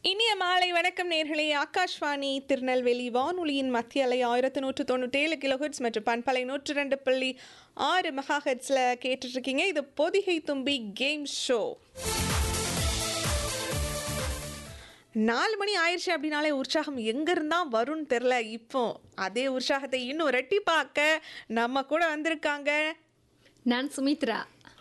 இனிய மாலை வணக்கம் நேர்களே ஆகாஷ்வாணி திருநெல்வேலி வானொலியின் மத்திய அலை ஆயிரத்தி நூற்று தொண்ணூற்றி ஏழு கிலோஹெட்ஸ் மற்றும் பண்பலை நூற்று ரெண்டு புள்ளி ஆறு மெகா ஹெட்ஸில் கேட்டுட்ருக்கீங்க இது பொதிகை தும்பி கேம் ஷோ நாலு மணி ஆயிடுச்சு அப்படின்னாலே உற்சாகம் எங்கேருந்தா வரும்னு தெரில இப்போ அதே உற்சாகத்தை இன்னும் ரெட்டிப்பாக்க நம்ம கூட வந்திருக்காங்க நான் சுமித்ரா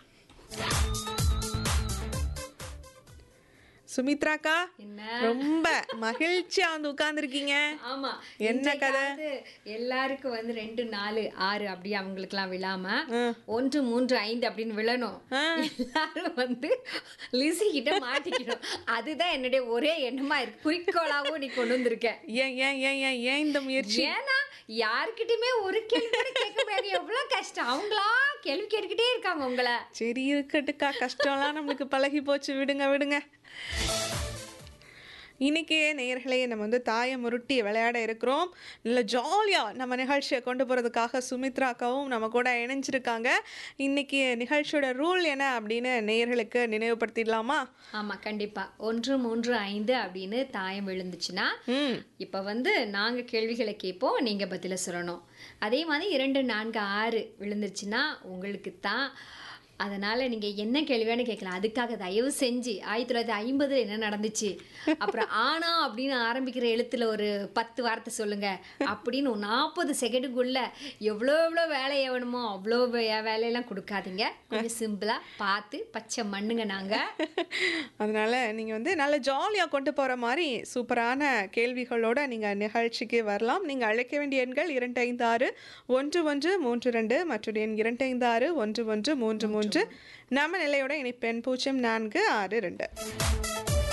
சுமித்ராக்கா என்ன ரொம்ப மகிழ்ச்சியா வந்து உட்கார்ந்துருக்கீங்க ஆமா என்ன கதை? இன்றைக்காவது எல்லாருக்கும் வந்து ரெண்டு நாலு ஆறு அப்படி அவங்களுக்குலாம் விழாம ஆ. ஒன்று மூன்று ஐந்து அப்படின்னு விழணும் ஆ. எல்லாரும் வந்து லிசி கிட்ட மாட்டிக்கணும் அதுதான் என்னுடைய ஒரே எண்ணமா இருக்கு குறிக்கோளாவும் நீ கொண்டு வந்திருக்க ஏன் ஏன் ஏன் ஏன் ஏன் இந்த முயற்சி ஏன்னா யாருக்கிட்டயுமே ஒரு கேள்வி கூட கேட்க முடியாது எவ்வளவு கஷ்டம் அவங்களா கேள்வி கேட்டுக்கிட்டே இருக்காங்க உங்களை சரி இருக்கட்டுக்கா கஷ்டம்லாம் நம்மளுக்கு பழகி போச்சு விடுங்க விடுங்க இன்னைக்கு நேயர்களே நம்ம வந்து தாயை முருட்டி விளையாட இருக்கிறோம் நல்ல ஜாலியாக நம்ம நிகழ்ச்சியை கொண்டு போகிறதுக்காக சுமித்ராக்காவும் நம்ம கூட இணைஞ்சிருக்காங்க இன்னைக்கு நிகழ்ச்சியோட ரூல் என்ன அப்படின்னு நேயர்களுக்கு நினைவுபடுத்திடலாமா ஆமா கண்டிப்பா ஒன்று மூன்று ஐந்து அப்படின்னு தாயம் விழுந்துச்சுன்னா ம் இப்போ வந்து நாங்கள் கேள்விகளை கேட்போம் நீங்கள் பதில சொல்லணும் அதே மாதிரி இரண்டு நான்கு ஆறு விழுந்துருச்சுன்னா உங்களுக்கு தான் அதனால் நீங்கள் என்ன கேள்வியானு கேட்கலாம் அதுக்காக தயவு செஞ்சு ஆயிரத்தி தொள்ளாயிரத்தி ஐம்பதில் என்ன நடந்துச்சு அப்புறம் ஆனா அப்படின்னு ஆரம்பிக்கிற எழுத்துல ஒரு பத்து வார்த்தை சொல்லுங்க அப்படின்னு ஒரு நாற்பது செகண்டுக்குள்ள எவ்வளோ எவ்வளோ வேலை வேணுமோ அவ்வளோ வே- வேலையெல்லாம் கொடுக்காதீங்க கொஞ்சம் சிம்பிளாக பார்த்து பச்சை மண்ணுங்க நாங்கள் அதனால் நீங்கள் வந்து நல்ல ஜாலியாக கொண்டு போகிற மாதிரி சூப்பரான கேள்விகளோட நீங்கள் நிகழ்ச்சிக்கு வரலாம் நீங்கள் அழைக்க வேண்டிய எண்கள் இரண்டு ஐந்து ஆறு ஒன்று ஒன்று மூன்று ரெண்டு மற்றும் எண் இரண்டு ஐந்து ஆறு ஒன்று ஒன்று மூன்று மூன்று நம்ம நிலையோட இணைப்பெண் பூஜ்ஜியம் நான்கு ஆறு ரெண்டு